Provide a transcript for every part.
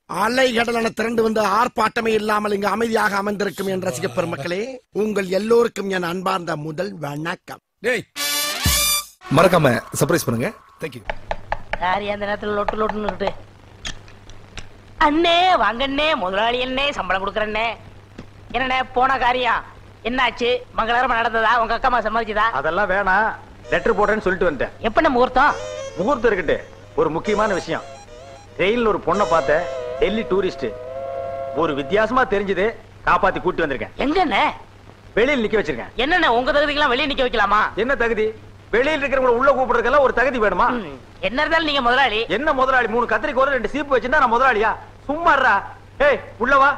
அலை கடலான திரண்டு வந்து ஆர்ப்பாட்டமே இல்லாமல் இங்கு அமைதியாக அமர்ந்திருக்கும் என் ரசிக பெருமக்களே உங்கள் எல்லோருக்கும் என் அன்பார்ந்த முதல் வணக்கம் டேய் மறக்காம சர்ப்ரைஸ் பண்ணுங்க தேங்க்யூ யாரு அந்த நேரத்துல லொட்டு லொட்டுன்னு அண்ணே வாங்கண்ணே முதலாளி அண்ணே சம்பளம் கொடுக்குறண்ணே என்னண்ணே போன காரியம் என்னாச்சு மங்களகரமா நடந்ததா உங்க அக்கா சம்மதிச்சதா அதெல்லாம் வேணாம் லெட்டர் போடுறேன்னு சொல்லிட்டு வந்துட்டேன் எப்பண்ணே முகூர்த்தம் முகூர்த்தம் இருக்கட்டு ஒரு முக்கியமான விஷயம் ரயில்ல ஒரு பொண்ணை பார்த்தேன் டெல்லி டூரிஸ்ட் ஒரு வித்தியாசமா தெரிஞ்சது காப்பாத்தி கூட்டி வந்திருக்கேன் எங்கண்ணே வெளியில் நிக்க வச்சிருக்கேன் என்னண்ணே உங்க தகுதிக்கெல்லாம் வெளியே நிக்க வைக்கலாமா என்ன தகுதி வெளியில் இருக்கிறவங்க உள்ள கூப்பிடுறதுக்கெல்லாம் ஒரு தகுதி வேணுமா ம், என்ன இருந்தாலும் நீங்க முதலாளி என்ன முதலாளி மூணு கத்திரிக்கோல் ரெண்டு சீப்பு வச்சிருந்தா நான் முதலாளியா சும்மா இருடா. ஏய் உள்ள வா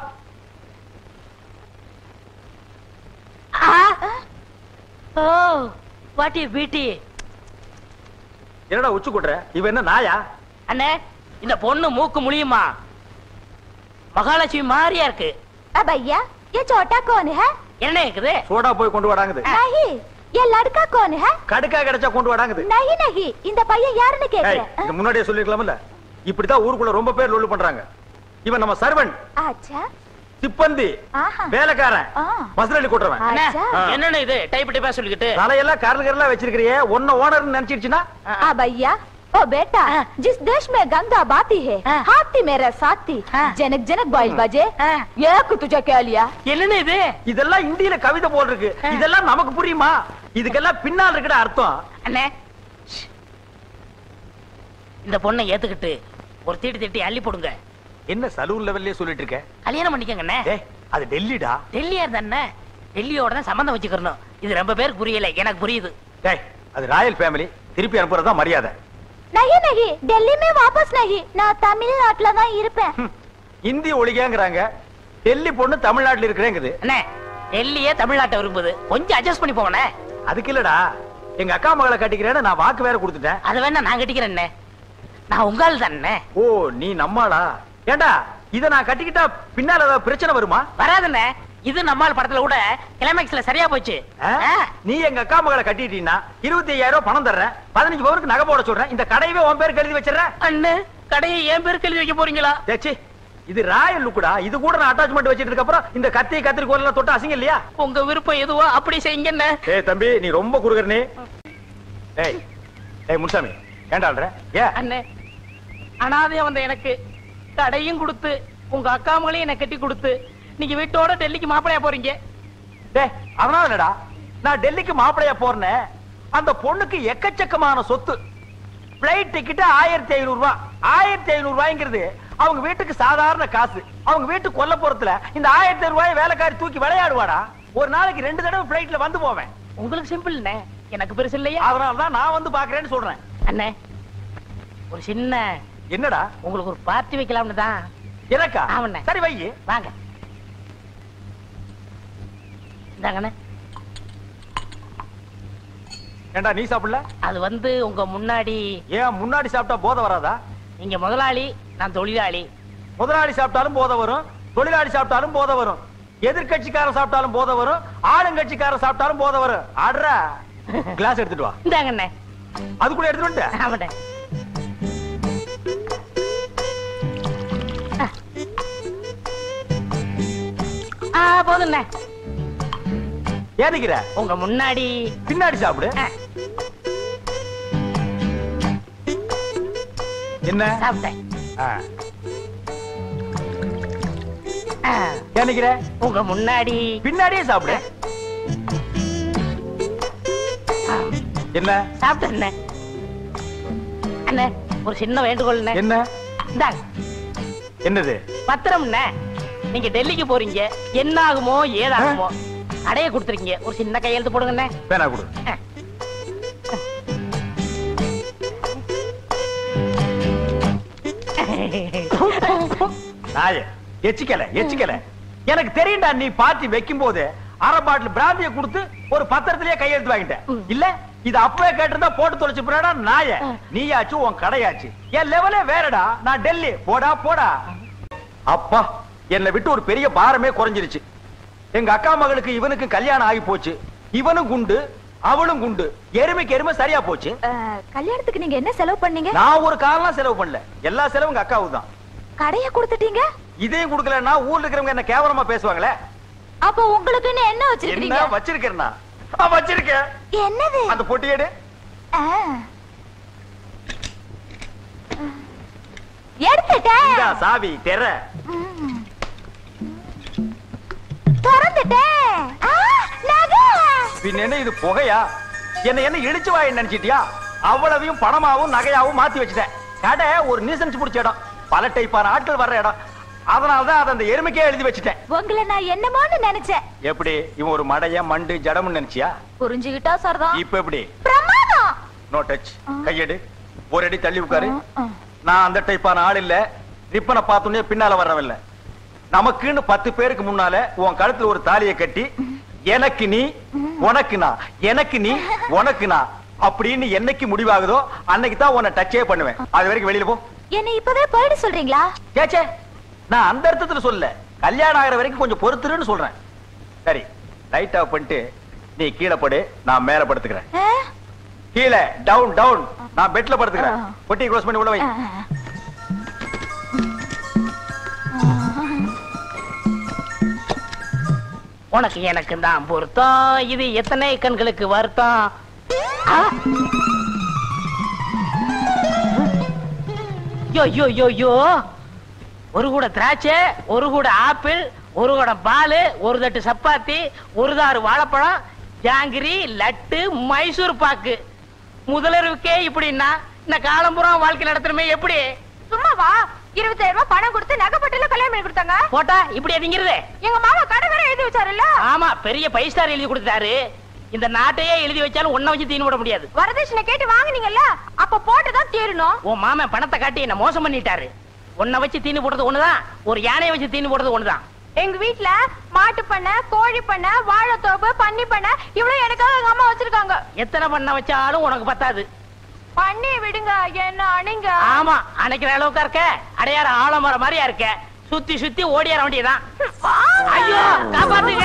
ஓ வாட்டி பீட்டி என்னடா உச்சு கூட்டுற இவ என்ன நாயா அண்ணே இந்த பொண்ணு மூக்கு முழியுமா மகாலட்சுமி மாதிரியா இருக்கு अब भैया ये छोटा कौन है என்ன இருக்குது சோடா போய் கொண்டு வாடாங்குது नहीं ये लड़का कौन है கடுக்கா கிடைச்சா கொண்டு வாடாங்குது नहीं नहीं இந்த பையன் யாருன்னு ஏய் கேக்குறேன் இது முன்னாடியே சொல்லிருக்கலாம்ல இப்படிதான் ஊருக்குள்ள ரொம்ப பேர் லொல்லு பண்றாங்க இவன் நம்ம சர்வன் अच्छा சிப்பந்தி ஆஹா. வேலைக்காரன் ஆ. மசுரலி கூட்டுறவன் அண்ணே, அச்சா. என்னண்ணே இது டைப் டைப்பா சொல்லிக்கிட்டு தலையெல்லாம் கரல் கரலா வச்சிருக்கிறியே ஒன்ன ஓனர்னு நினைச்சிருச்சுன்னா आ भैया ओ बेटा जिस देश में गंगा बाती है हाँ। हाथी मेरा साथी हाँ। जनक जनक बाइल बजे हाँ। एक तुझे क्या लिया என்னண்ணே இது இதெல்லாம் இந்தியில கவிதை போல் இருக்கு ஆ. இதெல்லாம் நமக்கு புரியுமா இதுக்கெல்லாம் பின்னால் இருக்கிற அர்த்தம் அண்ணே ஷ். இந்த பொண்ணை ஏத்துக்கிட்டு ஒரு தீட்டி தீட்டி அள்ளி போடுங்க என்ன சலூன் லெவல்லயே சொல்லிட்டு இருக்க கல்யாணம் பண்ணிக்கங்க அண்ணே ஏய் அது டெல்லிடா டெல்லியா இருந்தா டெல்லியோட தான் சம்பந்தம் வச்சுக்கிறணும் இது ரொம்ப பேருக்கு புரியல எனக்கு புரியுது டேய் அது ராயல் ஃபேமிலி திருப்பி அனுப்புறதா மரியாதை नहीं नहीं दिल्ली में वापस नहीं நான் தமிழ்நாட்டுல தான் இருப்பேன் ஹம். இந்தி ஒழிகங்கிறாங்க டெல்லி பொண்ணு தமிழ்நாட்டுல இருக்கிறேங்குது அண்ணே டெல்லியே தமிழ்நாட்டை விரும்புது கொஞ்சம் அட்ஜஸ்ட் பண்ணி போங்கண்ணே அதுக்கு இல்லடா எங்க அக்கா மகளை கட்டிக்கிறேன்னு நான் வாக்கு வேற கொடுத்துட்டேன் அதை வேணா நான் கட்டிக்கிறேன் அண்ணே நான் உங்கால் தானே ஓ நீ நம்மாளா ஏண்டா இத நான் கட்டிக்கிட்டா பின்னால ஏதாவது பிரச்சனை வருமா வராதுண்ணே இது நம்மால் படத்துல கூட கிளைமேக்ஸ்ல சரியா போச்சு ஆ? ஆ. நீ எங்க அக்கா மகளை கட்டிட்டீங்கன்னா இருபத்தி ஐயாயிரம் ரூபாய் பணம் தர்றேன் பதினஞ்சு பவருக்கு நகை போட சொல்றேன் இந்த கடையவே உன் பேருக்கு எழுதி வச்சிடறேன் அண்ணே கடையை என் பேருக்கு எழுதி வைக்க போறீங்களா தேச்சி இது ராயல் லுக்குடா இது கூட நான் அட்டாச்மெண்ட் வச்சிட்டு இருக்க அப்புறம் இந்த கத்தி கத்திரிக்கோல் எல்லாம் தொட்டு அசிங்க இல்லையா உங்க விருப்பம் எதுவோ அப்படி செய்யுங்கண்ணே ஏய் தம்பி நீ ரொம்ப குறுகர் நீ ஏய் ஏய் முன்சாமி ஏண்டாள்ற ஏ அண்ணே அனாதையா வந்த எனக்கு கடையும் கொடுத்து உங்க அக்கா மகளையும் எனக்கு கட்டி கொடுத்து நீங்க வீட்டோட டெல்லிக்கு மாப்பிளையா போறீங்க டேய் அதனால என்னடா நான் டெல்லிக்கு மாப்பிளையா போறேன் அந்த பொண்ணுக்கு எக்கச்சக்கமான சொத்து பிளைட் டிக்கெட் ஆயிரத்தி ஐநூறு ரூபாய் ஆயிரத்தி ஐநூறு ரூபாய்ங்கிறது அவங்க வீட்டுக்கு சாதாரண காசு அவங்க வீட்டு கொல்லப்புறத்துல இந்த ஆயிரத்தி ஐநூறு ரூபாய் வேலைக்காரி தூக்கி விளையாடுவாடா ஒரு நாளைக்கு ரெண்டு தடவை பிளைட்ல வந்து போவேன் உங்களுக்கு சிம்பிள்ண்ணே எனக்கு பெருசு இல்லையா அதனால தான் நான் வந்து பாக்குறேன்னு சொல்றேன் அண்ணே ஒரு சின்ன என்னடா உங்களுக்கு ஒரு பார்ட்டி வைக்கலாம்னு தான் எனக்கா ஆமாண்ணே. சரி வை வாங்க இந்தாங்கண்ணே ஏண்டா நீ சாப்பிடல அது வந்து உங்க முன்னாடி ஏன் முன்னாடி சாப்பிட்டா போதை வராதா நீங்க முதலாளி நான் தொழிலாளி முதலாளி சாப்பிட்டாலும் போதை வரும் தொழிலாளி சாப்பிட்டாலும் போதை வரும் எதிர்கட்சிக்காரன் சாப்பிட்டாலும் போதை வரும் ஆளுங்கட்சிக்காரன் சாப்பிட்டாலும் போதை வரும் ஆடுறா கிளாஸ் எடுத்துட்டு வா இந்தாங்கண்ணே அதுக்குள்ள எடுத்துட்டு வந்துட்ட ஆமாண்ணே ஆ போதுண்ணே ஏன் நிக்கிற உங்க முன்னாடி பின்னாடி சாப்பிடு ஆ, என்ன சாப்பிட்டேன் ஆ. ஆ, ஏன் நிக்கிற உங்க முன்னாடி பின்னாடியே சாப்பிடு ஆ, என்ன சாப்பிட்டேண்ணே அண்ணே ஒரு சின்ன வேண்டுகோள்ண்ணே என்ன இந்தாங்க என்னது பத்திரம்ண்ணே நீங்க டெல்லிக்கு போறீங்க என்ன ஆகுமோ ஏதாகுமோ கடையை கொடுத்துருக்கீங்க ஒரு சின்ன கையெழுத்து போடுங்கண்ணே வேணா கொடு ஆ. நாய எச்சிக்கல எச்சிக்கல எனக்கு தெரியும்டா நீ பார்ட்டி வைக்கும் போது அரை பாட்டில் பிராந்திய கொடுத்து ஒரு பத்திரத்திலேயே கையெழுத்து வாங்கிட்டேன் இல்ல இது அப்பவே கேட்டிருந்தா போட்டு தொலைச்சு போறா நாய நீயாச்சு உன் கடையாச்சு என் லெவலே வேறடா நான் டெல்லி போடா போடா அப்பா என்னை விட்டு ஒரு பெரிய பாரமே குறைஞ்சிருச்சு எங்க அக்கா மகளுக்கு இவனுக்கு கல்யாணம் ஆகி போச்சு இவனும் குண்டு அவளும் குண்டு எருமைக்கு எருமை சரியா போச்சு அஹ், கல்யாணத்துக்கு நீங்க என்ன செலவு பண்ணீங்க நான் ஒரு காரணம் செலவு பண்ணல எல்லா செலவும் எங்க அக்காவுக்கு தான் கடைய கொடுத்துட்டீங்க இதையும் கொடுக்கலன்னா ஊர்ல இருக்கிறவங்க என்ன கேவலமா பேசுவாங்களே அப்ப உங்களுக்குன்னு என்ன என்ன வச்சிருக்கீங்க வச்சிருக்கேன்னா ஆ, வச்சிருக்கேன் என்னது அந்த பொட்டி எடு ஆ. எடுத்துட்டேன் இந்தா சாவி தெர ம். திறந்துட்டேன் ஆ, நகை. பின்ன என்ன இது புகையா என்ன என்ன இடிச்சு வாய் நினைச்சிட்டியா அவ்வளவையும் பணமாவும் நகையாவும் மாத்தி வச்சுட்டேன் கடை ஒரு நீசன்ஸ் பிடிச்ச இடம் பல டைப்பான ஆட்கள் வர்ற இடம் அதனாலதான் அதை அந்த எருமைக்கே எழுதி வச்சுட்டேன் உங்களை நான் என்னமோன்னு நினைச்சேன் எப்படி இவன் ஒரு மடைய மண்டு ஜடம்னு நினைச்சியா புரிஞ்சுகிட்டா சரிதான் இப்ப எப்படி பிரமாதம் நோ டச் கையெடு ஒரு அடி தள்ளி உட்காரு ஆ. நான் அந்த டைப்பான ஆள் இல்ல ரிப்பனை பார்த்தோன்னே பின்னால வர்றவன் இல்ல நமக்குன்னு பத்து பேருக்கு முன்னால உன் கழுத்துல ஒரு தாலியை கட்டி எனக்கு நீ உனக்கு நான் எனக்கு நீ உனக்கு நான் அப்படின்னு என்னைக்கு முடிவாகுதோ அன்னைக்கு தான் உன்னை டச்சே பண்ணுவேன் அது வரைக்கும் வெளியில போ என்னை இப்பவே போயிட சொல்றீங்களா கேச்சே நான் அந்த அர்த்தத்துல சொல்ல கல்யாணம் ஆகிற வரைக்கும் கொஞ்சம் பொறுத்துருன்னு சொல்றேன் சரி லைட் ஆஃப் பண்ணிட்டு நீ கீழே படு நான் மேல படுத்துக்கிறேன் ஆ? கீழே டவுன் டவுன் நான் பெட்ல படுத்துக்கிறேன் ஆ. பொட்டி க்ளோஸ் பண்ணி உள்ள வை ஆ. உனக்கு எனக்கு தான் பொருத்தம் இது எத்தனை கண்களுக்கு வருத்தம் ஆ? யோ யோ யோ யோ ஒரு கூட திராட்சை ஒரு கூட ஆப்பிள் ஒரு கூட பால் ஒரு தட்டு சப்பாத்தி ஒரு தாறு வாழைப்பழம் ஜாங்கிரி லட்டு மைசூர் பாக்கு முதலருவுக்கே இப்படின்னா இந்த காலம்புறம் வாழ்க்கை நடத்தணுமே எப்படி சும்மாவா இருபத்தாயிரம் ரூபாய் பணம் கொடுத்து நகைப்பட்டுல கல்யாணம் பண்ணி கொடுத்தாங்க போட்டா இப்படி அதிங்கிறது எங்க மாமா கடை வேற எழுதி வச்சாருல்ல ஆமா பெரிய பை ஸ்டார் எழுதி கொடுத்தாரு இந்த நாட்டையே எழுதி வச்சாலும் ஒன்ன வச்சு தீனு விட முடியாது வரதட்சணை கேட்டு வாங்குனீங்கல்ல அப்ப போட்டுதான் தீரணும் உன் மாமன் பணத்தை காட்டி என்ன மோசம் பண்ணிட்டாரு உன்னை வச்சு தீனி போடுறது ஒண்ணுதான் ஒரு யானையை வச்சு தீனி போடுறது ஒண்ணுதான் எங்க வீட்ல மாட்டு பண்ணை கோழி பண்ணை வாழைத்தோப்பு பன்னி பண்ணை இவ்வளவு எனக்காக எங்க அம்மா வச்சிருக்காங்க எத்தனை பண்ண வச்சாலும் உனக்கு பத்தாது பண்ணி விடுங்க என்ன அணிங்க ஆமா அணைக்கிற அளவுக்கா இருக்க அடையாற ஆலமரம் மாதிரியா இருக்க சுத்தி சுத்தி ஓடியார வேண்டியதான் ஐயோ காப்பாத்துங்க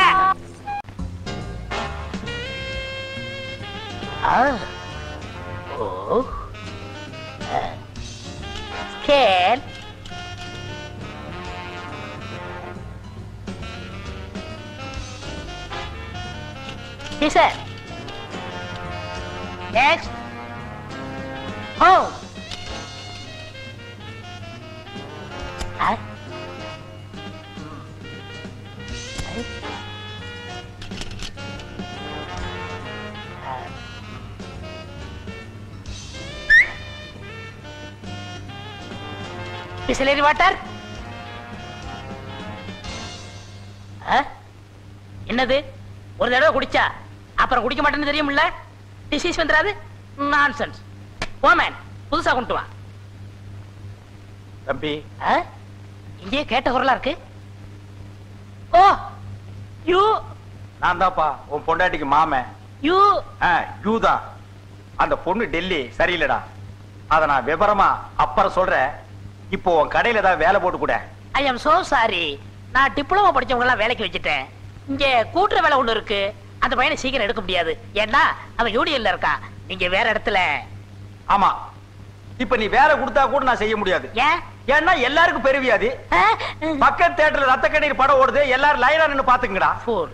ஆ. ஓ scale Yes, sir. Next. Home. Huh? Bisleri water என்னது ஒரு தடவை குடிச்சா அப்புறம் குடிக்க மாட்டேன்னு தெரியும்ல டிசீஸ் வந்துடாது நான்சென்ஸ் ஓமேன் புதுசா கொண்டு வா தம்பி ஆ? இங்கேயே கேட்ட குரலா இருக்கு ஓ யூ நான் தான்ப்பா உன் பொண்டாட்டிக்கு மாமன் யூ யூதான் அந்த பொண்ணு டெல்லி சரியில்லடா அத நான் விவரமா அப்புறம் சொல்றேன் இப்போ உன் கடையில ஏதாவது வேலை போட்டு கூட ஐ எம் சோ சாரி நான் டிப்ளமோ படிச்சவங்க எல்லாம் வேலைக்கு வச்சுட்டேன் இங்க கூட்டுற வேலை ஒண்ணு இருக்கு அந்த பையனை சீக்கிரம் எடுக்க முடியாது ஏன்னா அவன் யூனியன்ல இருக்கான் நீங்க வேற இடத்துல ஆமா இப்ப நீ வேலை கொடுத்தா கூட நான் செய்ய முடியாது ஏன் ஏன்னா எல்லாருக்கும் பெருவியாது ஆ? பக்கத்து தேட்டர்ல ரத்த கண்ணீர் படம் ஓடுது எல்லாரும் லைனா நின்னு பாத்துக்கங்கடா Fool.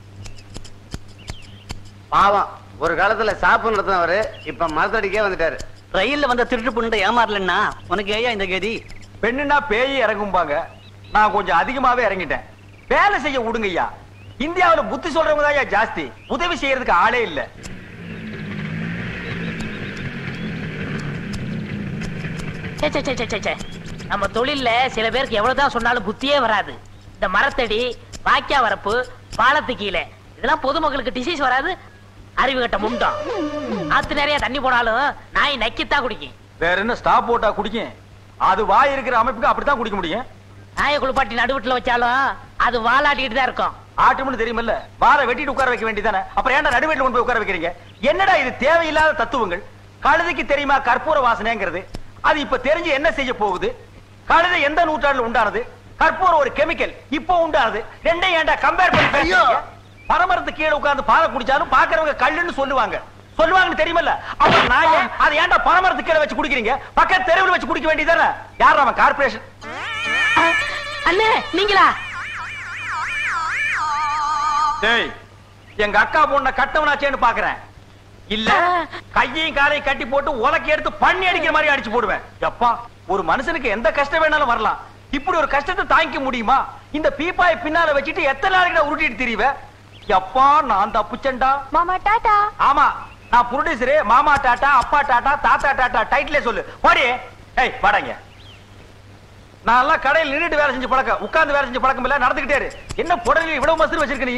பாவம் ஒரு காலத்துல சாப்பு நடத்தினவரு இப்ப மரத்தடிக்கே வந்துட்டாரு ரயில்ல வந்த திருட்டு பொண்ணு ஏமாறலன்னா உனக்கு ஏயா இந்த கதி பெண்ணுனா பேய் இறங்கும்பாங்க நான் கொஞ்சம் அதிகமாவே இறங்கிட்டேன் வேலை செய்ய விடுங்கய்யா இந்தியாவுல புத்தி சொல்றவங்க தான் ஜாஸ்தி உதவி செய்யறதுக்கு ஆளே இல்ல சே, சே, சே, சே, சே, சே. நம்ம தொழில்ல சில பேருக்கு எவ்வளவுதான் சொன்னாலும் புத்தியே வராது இந்த மரத்தடி வாக்கியா வரப்பு பாலத்து கீழே இதெல்லாம் பொதுமக்களுக்கு டிசீஸ் வராது அறிவு கட்ட முண்டம் ஆத்து நிறைய தண்ணி போனாலும் நாய் நக்கித்தான் குடிக்கும் வேற என்ன ஸ்டாப் போட்டா குடிக்கும் அது வாய் இருக்கிற அமைப்புக்கு அப்படித்தான் குடிக்க முடியும் நாயை குளிப்பாட்டி நடுவுட்டுல வச்சாலும் அது வாலாட்டிக்கிட்டு தான் இருக்கும் ஆட்டும்னு தெரியுமில்ல வார வெட்டிட்டு உட்கார வைக்க வேண்டியதானே அப்புறம் ஏன்டா நடுவேட்டில் கொண்டு போய் உட்கார வைக்கிறீங்க என்னடா இது தேவையில்லாத தத்துவங்கள் கழுதைக்கு தெரியுமா கற்பூர வாசனைங்கிறது அது இப்ப தெரிஞ்சு என்ன செய்ய போகுது கழுதை எந்த நூற்றாண்டுல உண்டானது கற்பூரம் ஒரு கெமிக்கல் இப்போ உண்டானது ரெண்டையும் ஏன்டா கம்பேர் பண்ணி பேசுறீங்க பரமரத்து கீழே உட்கார்ந்து பாலை குடிச்சாலும் பாக்குறவங்க கல்லுன்னு சொல்லுவாங்க சொல்லுவாங்கன்னு தெரியுமல்ல அப்புறம் நான் ஏன் அதை ஏன்டா பரமரத்து கீழே வச்சு குடிக்கிறீங்க பக்கத்து தெருவில் வச்சு குடிக்க வேண்டியதானே யார் அவன் கார்பரேஷன் அண்ணே நீங்களா டேய் எங்க அக்கா பொண்ண கட்டவனாச்சேன்னு பாக்குறேன் இல்ல கையையும் காலையும் கட்டி போட்டு உலக்கி எடுத்து பண்ணி அடிக்கிற மாதிரி அடிச்சு போடுவேன் எப்பா ஒரு மனுஷனுக்கு எந்த கஷ்டம் வேணாலும் வரலாம் இப்படி ஒரு கஷ்டத்தை தாங்கிக்க முடியுமா இந்த பீப்பாய் பின்னால வச்சுட்டு எத்தனை நாளைக்கு நான் உருட்டிட்டு திரிவ எப்பா நான் தப்புச்சேன்டா மாமா டாடா ஆமா நான் ப்ரொடியூசரு மாமா டாட்டா அப்பா டாட்டா தாத்தா டாட்டா டைட்டிலே சொல்லு போடி ஏய் வாடாங்க நான் எல்லாம் கடையில் நின்னுட்டு வேலை செஞ்சு பழக்கம் உட்கார்ந்து வேலை செஞ்சு பழக்கம் இல்ல நடந்துகிட்டே இரு என்ன புடவை இவ்வளவு மசூர் வச்சிருக்க நீ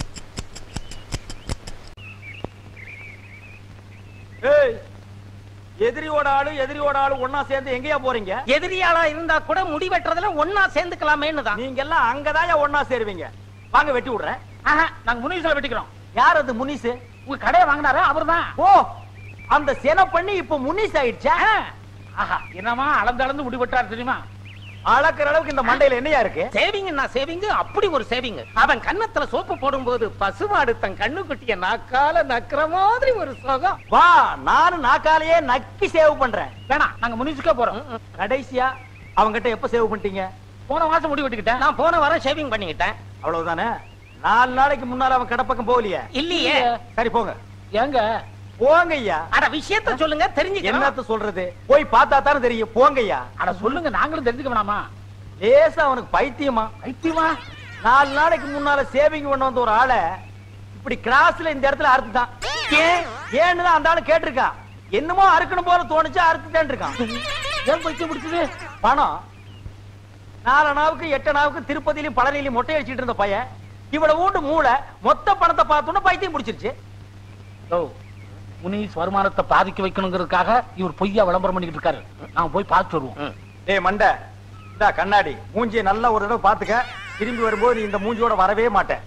ஏய் எதிரியோட ஆளு எதிரியோட ஆளு ஒண்ணா சேர்ந்து எங்கேயா போறீங்க எதிரியாளா இருந்தா கூட முடி வெட்டுறதுல ஒன்னா சேர்ந்துக்கலாமேன்னு தான் நீங்க எல்லாம் அங்கதான் ஒண்ணா சேருவீங்க வாங்க வெட்டி விடுறேன் ஆஹா, நாங்க முனிசுல வெட்டிக்கிறோம் யார் அது முனிசு உங்க கடையை வாங்கினாரு அவர்தான் ஓ அந்த சென பண்ணி இப்ப முனிஸ் ஆயிடுச்சா ஆஹா என்னமா அளந்து அளந்து முடி வெட்டாரு தெரியுமா அளக்குற அளவுக்கு இந்த மண்டையில என்னையா இருக்கு சேவிங் நான் சேவிங் அப்படி ஒரு சேவிங் அவன் கன்னத்துல சோப்பு போடும்போது பசுமாடு தன் கண்ணு குட்டிய நாக்கால நக்கிற மாதிரி ஒரு சுகம் வா நானும் நாக்காலேயே நக்கி சேவ் பண்றேன் வேணாம் நாங்க முனிசுக்கே போறோம் கடைசியா அவங்கிட்ட எப்ப சேவ் பண்ணிட்டீங்க போன மாசம் முடி வெட்டிக்கிட்டேன் நான் போன வாரம் ஷேவிங் பண்ணிக்கிட்டேன் அவ்வளவுதானே நாலு நாளைக்கு முன்னால அவன் கடப்பக்கம் போகலையே இல்லையே சரி போங்க எங்க போங்க ஐயா அட விஷயத்த சொல்லுங்க தெரிஞ்சுக்கலாம் என்னத்த சொல்றது போய் பார்த்தா தானே தெரியும் போங்க ஐயா அட சொல்லுங்க நாங்களும் தெரிஞ்சுக்க வேணாமா லேசா அவனுக்கு பைத்தியமா வைத்தியமா நாலு நாளைக்கு முன்னால சேவிங் பண்ண வந்த ஒரு ஆளை இப்படி கிராஸ்ல இந்த இடத்துல அறுத்துட்டான் ஏன் ஏன்னு தான் அந்த ஆளு கேட்டிருக்கான் என்னமோ அறுக்கணும் போல தோணுச்சு அறுத்துட்டேன் இருக்கான் ஏன் பைத்தியம் பிடிச்சது பணம் நாலு நாவுக்கு எட்டு நாவுக்கு திருப்பதியிலும் பழனியிலும் மொட்டை அடிச்சிட்டு இருந்த பையன் இவ்வளவு ஊண்டு மூளை மொத்த பணத்தை பார்த்தோன்னு பைத்தியம் பிடிச்சிருச்சு ஓ முனிஸ் வருமானத்தை பாதிக்க வைக்கணுங்கிறதுக்காக இவர் பொய்யா விளம்பரம் பண்ணிக்கிட்டு இருக்காரு நாங்க போய் பார்த்து வருவோம் டேய் மண்டை இந்தா கண்ணாடி மூஞ்சியை நல்லா ஒரு தடவை பாத்துக்க திரும்பி வரும்போது நீ இந்த மூஞ்சியோட வரவே மாட்டேன்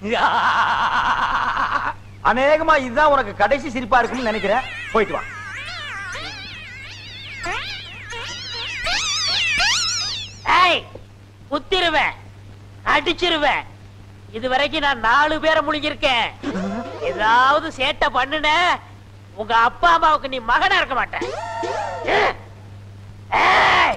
அநேகமா இதுதான் உனக்கு கடைசி சிரிப்பா இருக்கும்னு நினைக்கிறேன் போயிட்டு வா ஏய் குத்திருவேன் அடிச்சிருவேன் இது வரைக்கும் நான் நாலு பேரை முழுங்கிருக்கேன் ஏதாவது சேட்டை பண்ணுன உங்க அப்பா அம்மாவுக்கு நீ மகனா இருக்க மாட்டேன் ஏய்!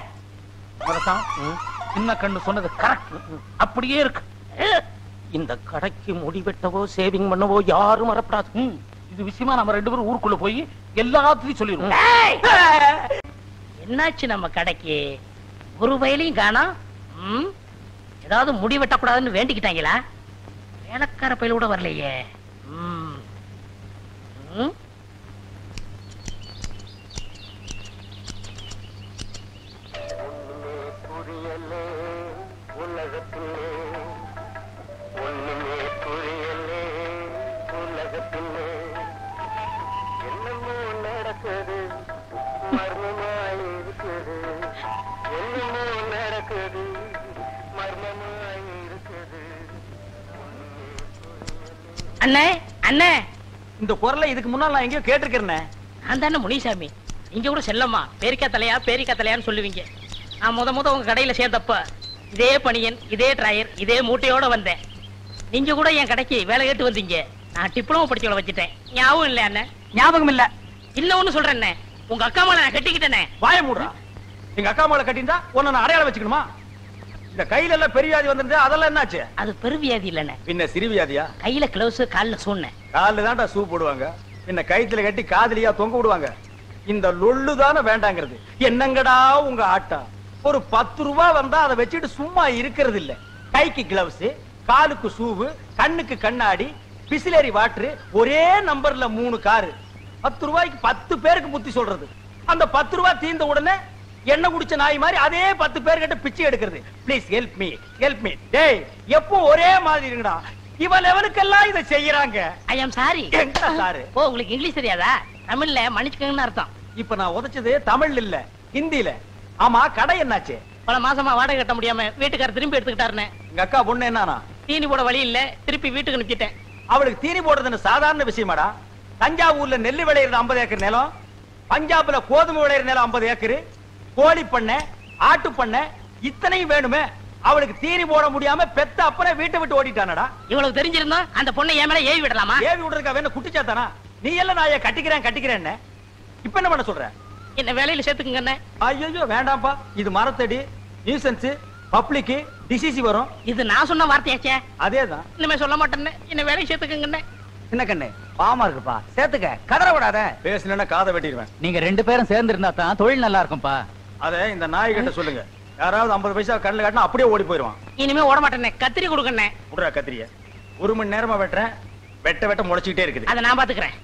சின்ன கண்ணு சொன்னது கரெக்ட் அப்படியே இருக்கு இந்த கடைக்கு முடி வெட்டவோ சேவிங் பண்ணவோ யாரும் வரப்படாது இது விஷயமா நம்ம ரெண்டு பேரும் ஊருக்குள்ள போய் எல்லாத்தையும் சொல்லிடுவோம் என்னாச்சு நம்ம கடைக்கு ஒரு வயலையும் காணோம் ம்? ஏதாவது முடி வெட்டக்கூடாதுன்னு வேண்டிக்கிட்டாங்களா வேலைக்கார பயில கூட வரலையே ம். ம்? அண்ணே அண்ணே இந்த குரலை இதுக்கு முன்னால் நான் எங்கேயோ கேட்டிருக்கிறேன் நான் தானே முனிசாமி நீங்க கூட செல்லம்மா பேரிக்கா தலையா பேரிக்கா தலையான்னு சொல்லுவீங்க நான் முத முத உங்க கடையில சேர்ந்தப்ப இதே பணியன் இதே டிராயர் இதே மூட்டையோட வந்தேன் நீங்க கூட என் கடைக்கு வேலை கேட்டு வந்தீங்க நான் டிப்ளமோ படிச்சவளை வச்சுட்டேன் ஞாபகம் இல்ல அண்ணே ஞாபகம் இல்ல இன்னொன்னு சொல்றேன் அண்ணே. உங்க அக்கா மேல நான் கட்டிக்கிட்டேனே வாய மூடுறா எங்க அக்கா மேல கட்டியிருந்தா உன்னை நான் அடையாளம் வச்சுக்கணுமா இந்த கையில எல்லாம் பெரிய வியாதி வந்திருந்தா அதெல்லாம் என்னாச்சு அது பெருவியாதி இல்லண்ணே பின்ன சிறு வியாதியா கையில கிளவுஸ் கால்ல சொன்னேன் காலில் தான்டா சூ போடுவாங்க பின்ன கைத்துல கட்டி காதலியா தொங்க விடுவாங்க இந்த லொள்ளு தானே வேண்டாங்கிறது என்னங்கடா உங்க ஆட்டா ஒரு பத்து ரூபா வந்தா அதை வச்சுட்டு சும்மா இருக்கிறது இல்ல கைக்கு கிளவுஸ் காலுக்கு ஷூவு கண்ணுக்கு கண்ணாடி பிசிலரி வாட்டர் ஒரே நம்பர்ல மூணு காரு பத்து ரூபாய்க்கு பத்து பேருக்கு புத்தி சொல்றது அந்த பத்து ரூபாய் தீர்ந்த உடனே எண்ணெய் குடிச்ச நாய் மாதிரி அதே பத்து பேர்கிட்ட பிச்சை எடுக்கிறது please help me help me டேய் எப்போ ஒரே மாதிரி இருங்கடா இவ லெவலுக்கெல்லாம் இதை செய்யறாங்க ஐ ஆம் சாரி எங்கடா சாரு ஓ உங்களுக்கு இங்கிலீஷ் தெரியாதா தமிழ்ல மன்னிச்சுக்கங்கன்னு அர்த்தம் இப்ப நான் உதைச்சது தமிழ் இல்ல ஹிந்தில ஆமா கடை என்னாச்சு பல மாசமா வாடகை கட்ட முடியாம வீட்டுக்காரர் திரும்பி எடுத்துக்கிட்டாருன்னு எங்க அக்கா பொண்ணு என்னன்னா தீனி போட வழி இல்ல திருப்பி வீட்டுக்கு அனுப்பிட்டேன் அவளுக்கு தீனி போடுறதுன்னு சாதாரண விஷயமாடா தஞ்சாவூர்ல நெல்லு விளையிறது 50 ஏக்கர் நிலம் பஞ்சாப்ல கோதுமை விளையிற நிலம் 50 ஏக்கர் கோழி பண்ணை ஆட்டு பண்ணை இத்தனையும் வேணுமே அவளுக்கு தீனி போட முடியாம பெத்த அப்பனே வீட்டை விட்டு ஓடிட்டானடா இவ்வளவு தெரிஞ்சிருந்தா அந்த பொண்ணை என் மேல ஏவி விடலாமா ஏவி விடுறதுக்கா வேணும் குட்டிச்சாத்தானா நீ எல்லாம் நான் ஏன் கட்டிக்கிறேன் கட்டிக்கிறேன்னு இப்ப என்ன பண்ண சொல்ற என்ன வேலையில சேர்த்துக்குங்க அண்ணே. ஐயோ வேண்டாம்ப்பா இது மரத்தடி நியூசன்ஸ் பப்ளிக்கு டிசிசி வரும் இது நான் சொன்ன வார்த்தையாச்சே அதேதான் இனிமே சொல்ல மாட்டேன்னு என்ன வேலைக்கு சேர்த்துக்குங்கண்ணே சின்ன கண்ணு பாவமா இருக்குப்பா சேர்த்துக்க கதற விடாத பேசலன்னா காதை வெட்டிடுவேன் நீங்க ரெண்டு பேரும் சேர்ந்து இருந்தா தான் தொழில் நல்லா இருக்கும்பா அத இந்த நாய் கிட்ட சொல்லுங்க யாராவது ஐம்பது பைசா கண்ணில் காட்டினா அப்படியே ஓடி போயிடுவான் இனிமே ஓட மாட்டேனே கத்திரி கொடுக்கண்ணே விடுறா கத்திரிய ஒரு மணி நேரமா வெட்டுறேன் வெட்ட வெட்ட முளைச்சிக்கிட்டே இருக்குது அதை நான் பாத்துக்கிறேன்